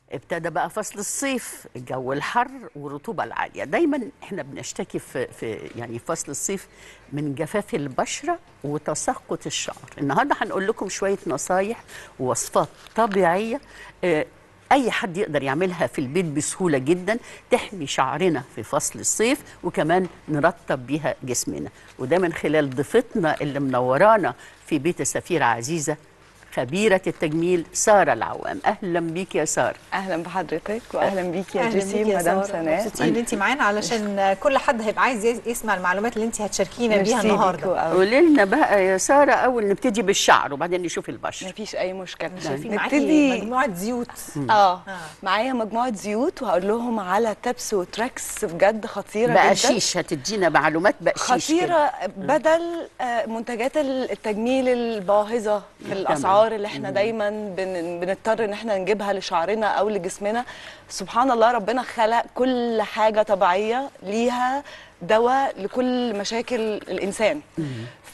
ابتدى بقى فصل الصيف الجو الحر والرطوبه العاليه دايما احنا بنشتكي في, في يعني فصل الصيف من جفاف البشره وتساقط الشعر النهارده هنقول لكم شويه نصايح ووصفات طبيعيه آه، اي حد يقدر يعملها في البيت بسهوله جدا تحمي شعرنا في فصل الصيف وكمان نرطب بيها جسمنا وده من خلال ضيفتنا اللي منورانا في بيت السفيره عزيزه خبيره التجميل ساره العوام اهلا بيك يا ساره اهلا بحضرتك واهلا بيكي يا أهلاً جيسي بيكي يا مدام سارة. سناء مبسوطين ان انت معانا علشان كل حد هيبقى عايز يس- يسمع المعلومات اللي انت هتشاركينا بيها ميرسي النهارده ليكوا قوي. قولي لنا بقى يا ساره اول نبتدي بالشعر وبعدين نشوف البشره مفيش اي مشكله شايفين معاكي مجموعه زيوت اه معايا مجموعه زيوت وهقول لهم على تبس وتراكس بجد خطيره بقى جدا شيش هتدينا معلومات بقى شيش كده. خطيره بدل آه، منتجات التجميل الباهظه في الاسعار اللي احنا دايما بن- بنضطر ان احنا نجيبها لشعرنا او لجسمنا سبحان الله ربنا خلق كل حاجه طبيعيه ليها دواء لكل مشاكل الانسان ف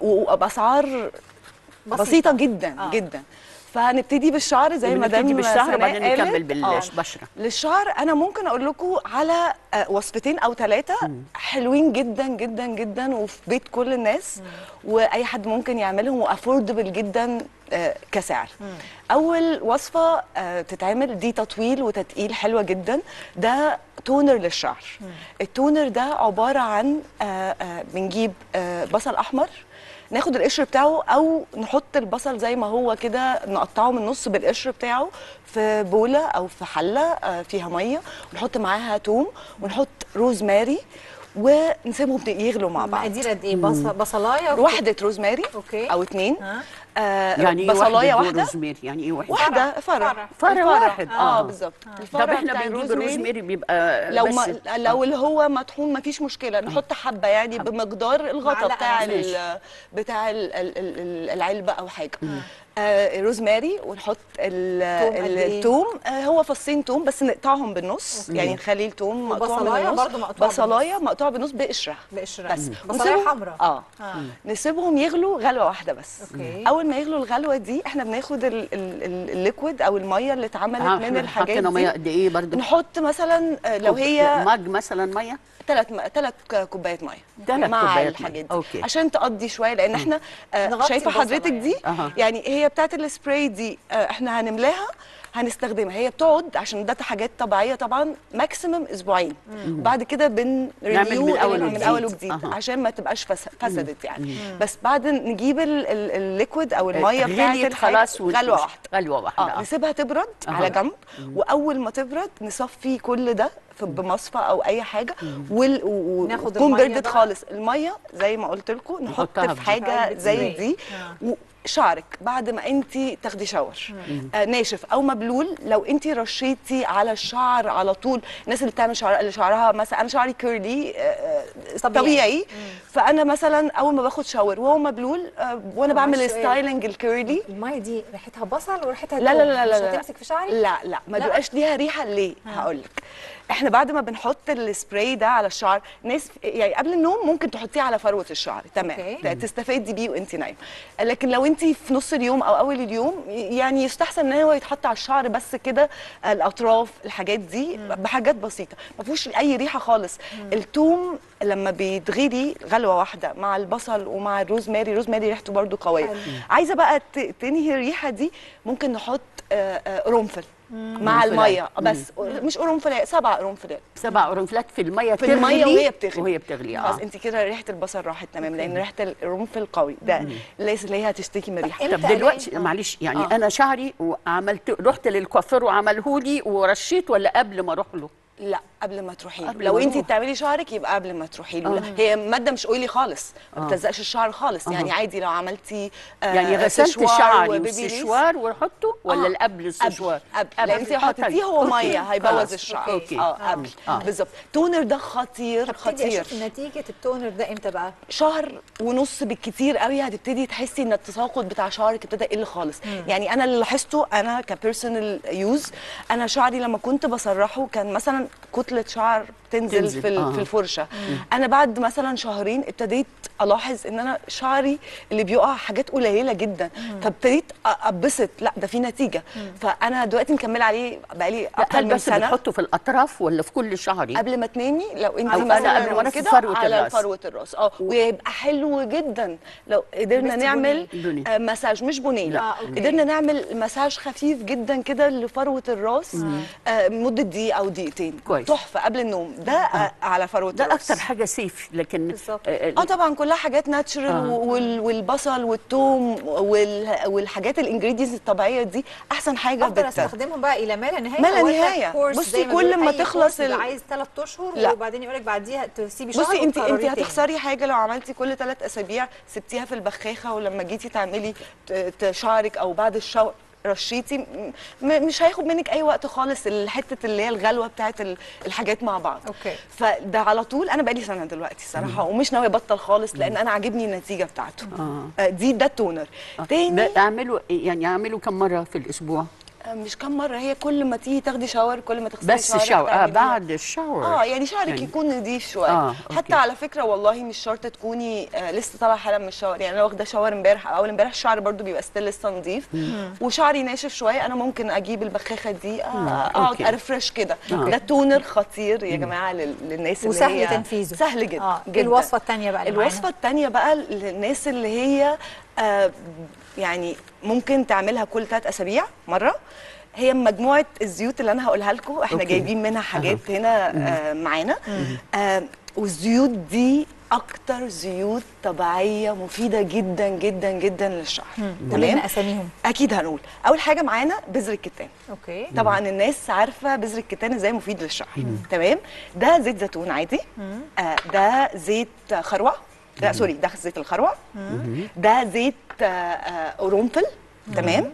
وباسعار بسيطة. بسيطه جدا آه. آه. جدا فهنبتدي بالشعر زي ما نبتدي دام بالشعر سناء وبعدين قالت. نكمل آه. بالبشره للشعر انا ممكن اقول لكم على آه، وصفتين او ثلاثه حلوين جدا جدا جدا وفي بيت كل الناس واي حد ممكن يعملهم وافوردبل جدا آه، كسعر اول وصفه آه، تتعمل دي تطويل وتتقيل حلوه جدا ده تونر للشعر التونر ده عباره عن آه، آه، بنجيب آه، بصل احمر ناخد القشر بتاعه او نحط البصل زي ما هو كده نقطعه من النص بالقشر بتاعه في بوله او في حله آه، فيها ميه ونحط معاها توم ونحط روزماري ونسيبهم يغلوا مع بعض مقادير قد ايه بص- بصلايه واحده روزماري أوكي. او اتنين ها. آه يعني ايه بصلايه واحده واحده روزميري يعني ايه واحده واحده فرع فرع. فرع الفرع. واحد، اه, آه. بالظبط طب الفرع احنا بتاع بنجيب الروزماري الروزميري بيبقى لو بس ما لو اللي هو مطحون مفيش مشكله نحط حبه يعني بمقدار الغطا معلقة بتاع ماشي. ال بتاع ال- ال- ال- العلبه او حاجه آه روزماري ونحط ال- توم قد ال- إيه؟ التوم آه هو فصين توم بس نقطعهم بالنص يعني نخلي التوم مقطوع من وبصلاية النص برضو مقطوعة بصلايه مقطوعه بالنص بقشرها بقشرها. بس بصلاية ونسيبهم- حمراء. اه آه. نسيبهم يغلوا غلوه واحده بس أوكي. اول ما يغلوا الغلوه دي احنا بناخد ال- ال- ال- الليكويد او الميه اللي اتعملت آه، من إحنا الحاجات حطينا دي ميه قد ايه برضو نحط مثلا آه، لو هي مج مثلا ميه ثلاث ثلاث كوبايات ميه تلات مع كوبايات الحاجات مية. دي أوكي. عشان تقضي شويه لان احنا آه نغطي شايفه البصلة حضرتك يعني. دي أها. يعني هي بتاعت السبراي دي آه احنا هنملاها هنستخدمها هي بتقعد عشان ده حاجات طبيعيه طبعا ماكسيمم اسبوعين بعد كده بن نعمل من الأول من وجديد. اول وجديد أها. عشان ما تبقاش فس- فسدت يعني بس بعد نجيب ال- ال- الليكويد او الميه بتاعت غليت الحاجة خلاص ون- غلوه واحده غلوه واحده اه آه. نسيبها تبرد أها. على جنب واول ما تبرد نصفي كل ده في بمصفى او اي حاجه وال... و... ناخد وتكون المية بردت بقى. خالص الميه زي ما قلت لكم نحطها نحط في في حاجه علبة زي سبراي. دي آه. وشعرك بعد ما انت تاخدي شاور آه ناشف او مبلول لو انت رشيتي على الشعر على طول الناس اللي بتعمل شعر اللي شعرها مثلا انا شعري كيرلي آه طبيعي. طبيعي, فانا مثلا اول ما باخد شاور وهو مبلول آه وانا طب بعمل معلش سؤال. ستايلنج الكيرلي الميه دي ريحتها بصل وريحتها لا توم. لا لا لا مش لا هتمسك في شعري لا لا ما لا. بيبقاش ليها ريحه ليه هقول لك احنا بعد ما بنحط السبراي ده على الشعر ناس يعني قبل النوم ممكن تحطيه على فروه الشعر تمام أوكي. ت- تستفادي بيه وانت نايمه لكن لو انت في نص اليوم او اول اليوم يعني يستحسن ان هو يتحط على الشعر بس كده الاطراف الحاجات دي بحاجات بسيطه ما فيهوش اي ريحه خالص الثوم لما بيتغلي غلوه واحده مع البصل ومع الروزماري الروزماري ريحته برضو قويه حلو. عايزه بقى ت- تنهي الريحه دي ممكن نحط آه، آه، قرنفل مع قرنفل. الميه بس مش قرنفل سبع قرنفلات سبع قرنفلات في الميه في الميه تغلي وهي بتغلي وهي بتغلي خلاص اه انت كده ريحه البصل راحت تمام لان ريحه القرنفل قوي ده ليس اللي هي هتشتكي من ريحه إمتى طب دلوقتي ألاقي- آه. معلش يعني آه. انا شعري وعملت رحت للكوافير وعمله لي ورشيت ولا قبل ما اروح له لا قبل ما تروحي له قبل لو ما انت أروح. بتعملي شعرك يبقى قبل ما تروحي له لا هي ماده مش اويلي خالص ما آه. بتلزقش الشعر خالص أها. يعني عادي لو عملتي آه، يعني غسلت سشوار شعري وبيبي ليس. والسشوار واحطه ولا آه. اللي قبل السشوار قبل قبل لان انت لو حطيتيه هو أوكي. ميه هيبوظ خلاص. الشعر اوكي اه قبل آه. بالظبط تونر ده خطير هبتدي خطير اشوف نتيجه التونر ده امتى بقى شهر ونص بالكتير قوي هتبتدي تحسي ان التساقط بتاع شعرك ابتدى يقل خالص يعني انا اللي لاحظته انا كبيرسونال يوز انا شعري لما كنت بسرحه كان مثلا كتله كتله شعر تنزل, تنزل، في ال- آه. في الفرشه انا بعد مثلا شهرين ابتديت الاحظ ان انا شعري اللي بيقع حاجات قليله جدا فابتديت أ- اتبسط لا ده في نتيجه فانا دلوقتي مكمله عليه بقالي لا، اكتر هل من بس سنه بتحطه في الاطراف ولا في كل شعري قبل ما تنامي لو انت أو قبل- مثلا قبل ما نفس كده فروة على الراس. فروه الراس اه ويبقى حلو جدا لو قدرنا لبستي نعمل بني. آه مساج مش بني لا آه، أوكي. قدرنا نعمل مساج خفيف جدا كده لفروه الراس آه مده دقيقه او دقيقتين كويس. تحفه قبل النوم ده آه. على فروه ده الراس اكتر حاجه سيف لكن بالظبط. آه، اه طبعا كلها حاجات ناتشرال آه. وال والبصل والثوم وال والحاجات الانجريدينتس الطبيعيه دي احسن حاجه افضل بت- استخدمهم بقى الى ما لا نهايه ما لا ولا نهاية. كورس بصي زي ما كل بيقول ما أي تخلص كورس بيبقى ال- عايز ثلاث اشهر لا. وبعدين يقول لك بعديها تسيبي شهر بصي انت انت وتقرري تاني. هتخسري حاجه لو عملتي كل ثلاث اسابيع سبتيها في البخاخه ولما جيتي تعملي ت- ت- شعرك او بعد الشاور رشيتي م- م- مش هياخد منك اي وقت خالص الحته اللي هي الغلوه بتاعت ال- الحاجات مع بعض أوكي. فده على طول انا بقالي سنه دلوقتي صراحه ومش ناويه ابطل خالص لان انا عاجبني النتيجه بتاعته آه. دي ده التونر تاني ده اعملوا يعني اعملوا كم مره في الاسبوع آه، مش كم مره هي كل ما تيجي تاخدي شاور كل ما تغسلي بس شعرك الشاور اه تعمليها. بعد الشاور اه يعني شعرك يعني- يكون نضيف شويه آه، آه، أوكي. حتى على فكره والله مش شرط تكوني آه لسه طالعه حالا من الشاور يعني انا واخده شاور امبارح او اول امبارح الشعر برضو بيبقى ستيل لسه نضيف وشعري ناشف شويه انا ممكن اجيب البخاخه دي آه اقعد أوكي. ارفرش كده أوكي. ده تونر خطير يا جماعه لل- للناس اللي وسهل هي تنفيذه. سهل جدا, آه، جدا. الوصفة التانية بقى اللي الوصفه معانا. الثانيه بقى للناس اللي هي آه يعني ممكن تعملها كل ثلاث اسابيع مره هي مجموعه الزيوت اللي انا هقولها لكم احنا أوكي. جايبين منها حاجات هنا آه معانا آه والزيوت دي اكتر زيوت طبيعيه مفيده جدا جدا جدا للشعر قولي لنا اساميهم اكيد هنقول اول حاجه معانا بذر الكتان اوكي طبعا الناس عارفه بذر الكتان ازاي مفيد للشعر تمام ده زيت زيتون عادي آه ده زيت خروع لا سوري ده زيت الخروع ده زيت آه آه قرنفل تمام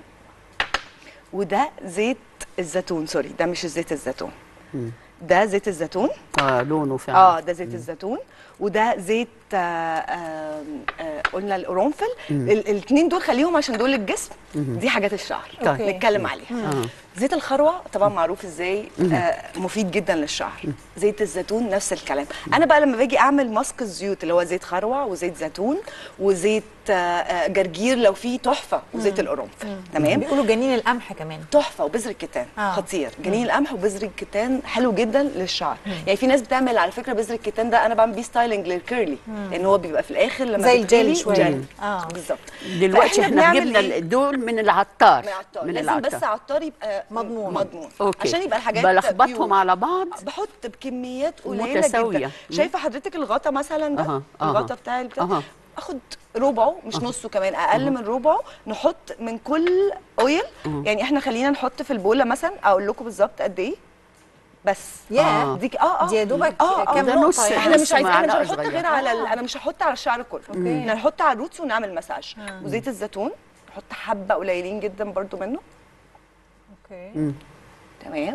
وده زيت الزيتون سوري ده مش زيت الزيتون ده زيت الزيتون اه لونه فعلا اه ده زيت الزيتون وده زيت آه آه آه قلنا القرنفل الاثنين دول خليهم عشان دول الجسم دي حاجات الشعر أوكي. نتكلم عليها آه. زيت الخروع طبعا معروف ازاي آه مفيد جدا للشعر زيت الزيتون نفس الكلام انا بقى لما باجي اعمل ماسك الزيوت اللي هو زيت خروع وزيت زيتون وزيت آه آه جرجير لو فيه تحفه وزيت القرنفل تمام بيقولوا جنين القمح كمان تحفه وبذر الكتان آه. آه. خطير جنين القمح وبذر الكتان حلو جدا للشعر يعني في ناس بتعمل على فكره بذر الكتان ده انا بعمل بيه ستايلنج للكيرلي لان هو بيبقى في الاخر لما زي الجل بتغلي شوية. جل. آه. بالظبط دلوقتي فإحنا احنا بنعمل جبنا إيه؟ دول من العطار من العطار من لازم العطار بس عطار يبقى مضمون. مضمون اوكي عشان يبقى الحاجات بلخبطهم pure. على بعض بحط بكميات قليله متساوية. جدا شايفه حضرتك الغطا مثلا ده أها، أها. الغطا بتاع البتاع أها. اخد ربعه مش نصه كمان اقل من ربعه نحط من كل اويل يعني احنا خلينا نحط في البوله مثلا اقول لكم بالظبط قد ايه بس يا آه. ديك اه اه دي يا دوبك اه اه كام ده نقطة نص- يعني. احنا مش نص عايزين احنا مش معلقة هنحط صغيرة. غير على ال- آه. انا مش هحط على الشعر كله احنا هنحط على الروتس ونعمل مساج وزيت الزيتون نحط حبه قليلين جدا برضو منه اوكي تمام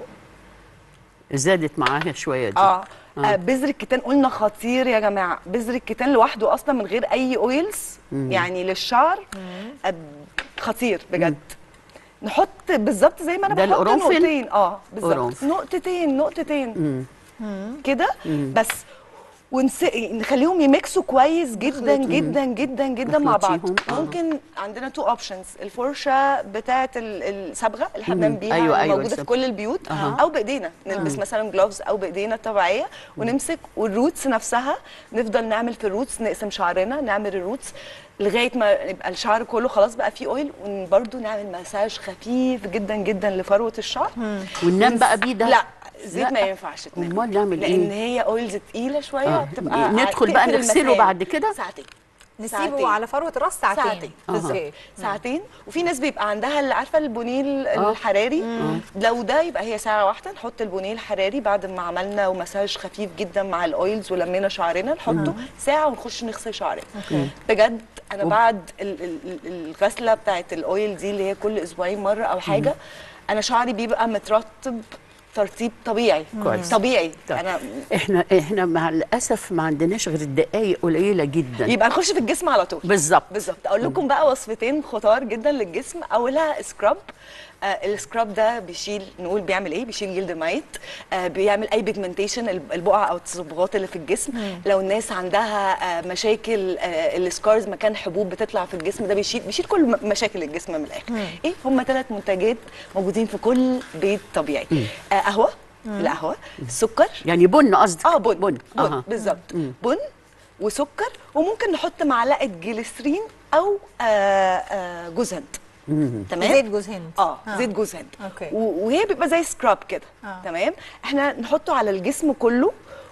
زادت معاها شويه دي اه, آه. بذر الكتان قلنا خطير يا جماعه بذر الكتان لوحده اصلا من غير اي اويلز يعني للشعر آه خطير بجد نحط بالظبط زي ما انا ده بحط القرنفل؟ نقطتين اه بالظبط قرنفل. نقطتين نقطتين كده بس ونس... نخليهم يميكسوا كويس جدا جدا جدا جدا مع بعض نخلطيهم، آه. ممكن عندنا تو اوبشنز الفرشه بتاعه ال- الصبغه اللي احنا بنعمل بيها أيوة، أيوة، موجوده في الصبغة. كل البيوت أها. او بايدينا نلبس مثلا جلوفز او بايدينا الطبيعيه ونمسك والروتس نفسها نفضل نعمل في الروتس نقسم شعرنا نعمل الروتس لغايه ما يبقى الشعر كله خلاص بقى فيه اويل وبرده نعمل مساج خفيف جدا جدا لفروه الشعر وننام بقى بيه ده لا زيت لا. ما ينفعش تنام أمال نعمل لان إيه؟ هي اويلز تقيله شويه آه. بتبقى ندخل بقى تقفل نغسله المسام. بعد كده؟ ساعتين نسيبه ساعتين. على فروه الراس ساعتين ساعتين بالظبط اوكي ساعتين وفي ناس بيبقى عندها اللي عارفه البونيل الحراري لو ده يبقى هي ساعه واحده نحط البونيل الحراري بعد ما عملنا ومساج خفيف جدا مع الاويلز ولمينا شعرنا نحطه ساعه ونخش نغسل شعرنا بجد انا بعد ال- ال- ال- الغسله بتاعت الاويل دي اللي هي كل اسبوعين مره او حاجه انا شعري بيبقى مترطب ترطيب طبيعي كويس. طبيعي طيب. انا احنا احنا مع الاسف ما عندناش غير الدقايق قليله جدا يبقى نخش في الجسم على طول بالظبط بالظبط اقول لكم بقى وصفتين خطار جدا للجسم اولها سكراب آه السكراب ده بيشيل نقول بيعمل ايه بيشيل جلد الميت آه بيعمل اي بيجمنتيشن البقع او التصبغات اللي في الجسم لو الناس عندها آه مشاكل آه السكارز مكان حبوب بتطلع في الجسم ده بيشيل بيشيل كل م- مشاكل الجسم من الاخر ايه هم ثلاث منتجات موجودين في كل بيت طبيعي آه قهوه القهوه سكر يعني بن قصدك اه بن بن بن أها. بالظبط بن وسكر وممكن نحط معلقه جليسرين او آه آه جوز هند تمام زيت جوز هند اه زيت جوز هند أوكي. و- وهي بيبقى زي سكراب كده آه. تمام احنا نحطه على الجسم كله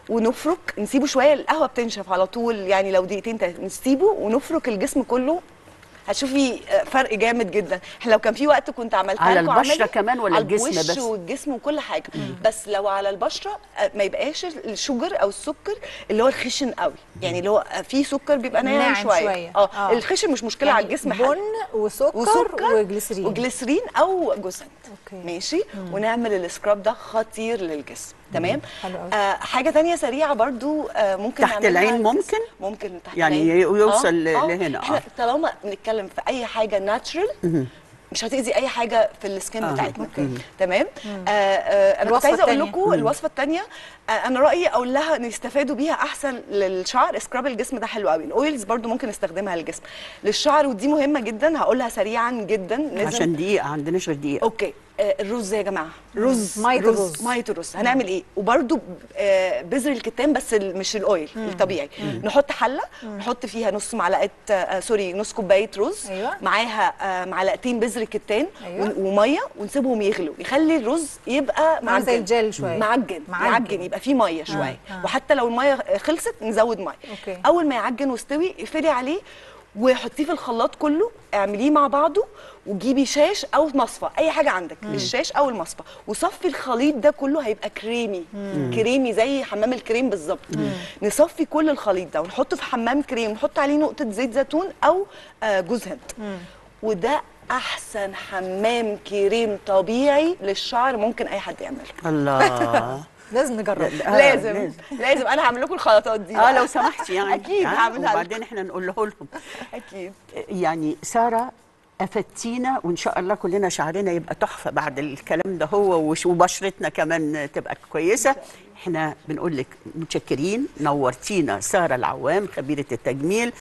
ونفرك نسيبه شويه القهوه بتنشف على طول يعني لو دقيقتين تلاتة نسيبه ونفرك الجسم كله هتشوفي آه، فرق جامد جدا احنا لو كان في وقت كنت عملتها على لكم البشرة عملي كمان ولا على الجسم الوش بس؟ والجسم وكل حاجه بس لو على البشره آه، ما يبقاش الشوجر او السكر اللي هو الخشن قوي يعني اللي هو فيه سكر بيبقى ناعم, ناعم شويه, شوية. اه آه. الخشن مش مشكله على الجسم حلو. بن وسكر, وسكر وجليسرين وجليسرين او جوز هند أوكي. ماشي ونعمل السكراب ده خطير للجسم تمام حلو أوي. آه حاجه تانية سريعه برضو آه ممكن تحت نعملها العين للجسم. ممكن؟ ممكن تحت يعني العين يوصل ل- لهنا، احنا آه. طالما بنتكلم في اي حاجه ناتشرال مش هتاذي اي حاجه في السكين آه، بتاعتنا أوكي. تمام آه آه انا كنت الوصفة عايزه اقول التانية. لكم الوصفه الثانيه آه انا رايي اقول لها ان يستفادوا بيها احسن للشعر سكراب الجسم ده حلو قوي الاويلز برضو ممكن نستخدمها للجسم للشعر ودي مهمه جدا هقولها سريعا جدا لازم عشان دقيقه عندناش غير دقيقه اوكي آه، الرز يا جماعه رز مية رز الرز. ميه الرز هنعمل ايه وبرده بذر الكتان بس ال- مش الاويل الطبيعي نحط حله نحط فيها نص معلقه آه، سوري نص كوبايه رز أيوة. معاها آه، معلقتين بذر كتان أيوة. ون- وميه ونسيبهم يغلوا يخلي الرز يبقى عامل زي معجن الجل شوية. معجن معجن. معجن يبقى فيه ميه شويه آه. وحتى لو الميه خلصت نزود ميه أوكي. اول ما يعجن واستوي اقفلي عليه وحطيه في الخلاط كله اعمليه مع بعضه وجيبي شاش او مصفى اي حاجه عندك الشاش او المصفى وصفي الخليط ده كله هيبقى كريمي كريمي زي حمام الكريم بالظبط نصفي كل الخليط ده ونحطه في حمام كريم نحط عليه نقطه زيت زيتون او آه، جوز هند وده احسن حمام كريم طبيعي للشعر ممكن اي حد يعمله الله لازم نجرب آه، لازم لازم انا هعمل لكم الخلطات دي اه بقى. لو سمحتي يعني اكيد آه، هعملها لكم. وبعدين احنا نقول له لهم اكيد يعني ساره افدتينا وان شاء الله كلنا شعرنا يبقى تحفه بعد الكلام ده هو وش- وبشرتنا كمان تبقى كويسه احنا بنقول لك متشكرين نورتينا ساره العوام خبيره التجميل